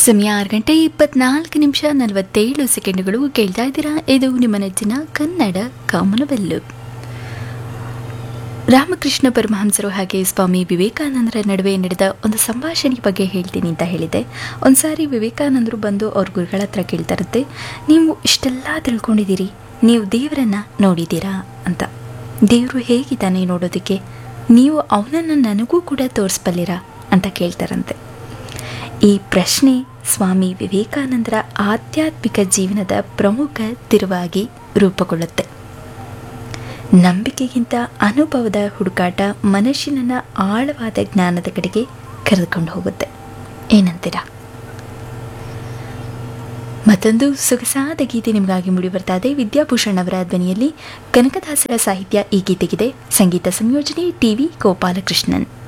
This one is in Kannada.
ಸಮಯ ಆರು ಗಂಟೆ ಇಪ್ಪತ್ನಾಲ್ಕು ನಿಮಿಷ ನಲವತ್ತೇಳು ಸೆಕೆಂಡುಗಳು ಕೇಳ್ತಾ ಇದ್ದೀರಾ ಇದು ನಿಮ್ಮ ನೆಚ್ಚಿನ ಕನ್ನಡ ಕಾಮನವೆಲ್ಲು ರಾಮಕೃಷ್ಣ ಪರಮಹಂಸರು ಹಾಗೆ ಸ್ವಾಮಿ ವಿವೇಕಾನಂದರ ನಡುವೆ ನಡೆದ ಒಂದು ಸಂಭಾಷಣೆ ಬಗ್ಗೆ ಹೇಳ್ತೀನಿ ಅಂತ ಹೇಳಿದೆ ಒಂದ್ಸಾರಿ ವಿವೇಕಾನಂದರು ಬಂದು ಅವ್ರ ಗುರುಗಳ ಹತ್ರ ಕೇಳ್ತಾರಂತೆ ನೀವು ಇಷ್ಟೆಲ್ಲ ತಿಳ್ಕೊಂಡಿದ್ದೀರಿ ನೀವು ದೇವರನ್ನ ನೋಡಿದ್ದೀರಾ ಅಂತ ದೇವರು ಹೇಗಿದ್ದಾನೆ ನೋಡೋದಕ್ಕೆ ನೀವು ಅವನನ್ನು ನನಗೂ ಕೂಡ ತೋರಿಸ್ಬಲ್ಲಿರಾ ಅಂತ ಕೇಳ್ತಾರಂತೆ ಈ ಪ್ರಶ್ನೆ ಸ್ವಾಮಿ ವಿವೇಕಾನಂದರ ಆಧ್ಯಾತ್ಮಿಕ ಜೀವನದ ಪ್ರಮುಖ ತಿರುವಾಗಿ ರೂಪುಗೊಳ್ಳುತ್ತೆ ನಂಬಿಕೆಗಿಂತ ಅನುಭವದ ಹುಡುಕಾಟ ಮನುಷ್ಯನನ್ನ ಆಳವಾದ ಜ್ಞಾನದ ಕಡೆಗೆ ಕರೆದುಕೊಂಡು ಹೋಗುತ್ತೆ ಏನಂತೀರಾ ಮತ್ತೊಂದು ಸೊಗಸಾದ ಗೀತೆ ನಿಮಗಾಗಿ ಮೂಡಿ ಬರ್ತಾ ಇದೆ ವಿದ್ಯಾಭೂಷಣ್ ಅವರ ಧ್ವನಿಯಲ್ಲಿ ಕನಕದಾಸರ ಸಾಹಿತ್ಯ ಈ ಗೀತೆಗಿದೆ ಸಂಗೀತ ಸಂಯೋಜನೆ ಟಿವಿ ಗೋಪಾಲಕೃಷ್ಣನ್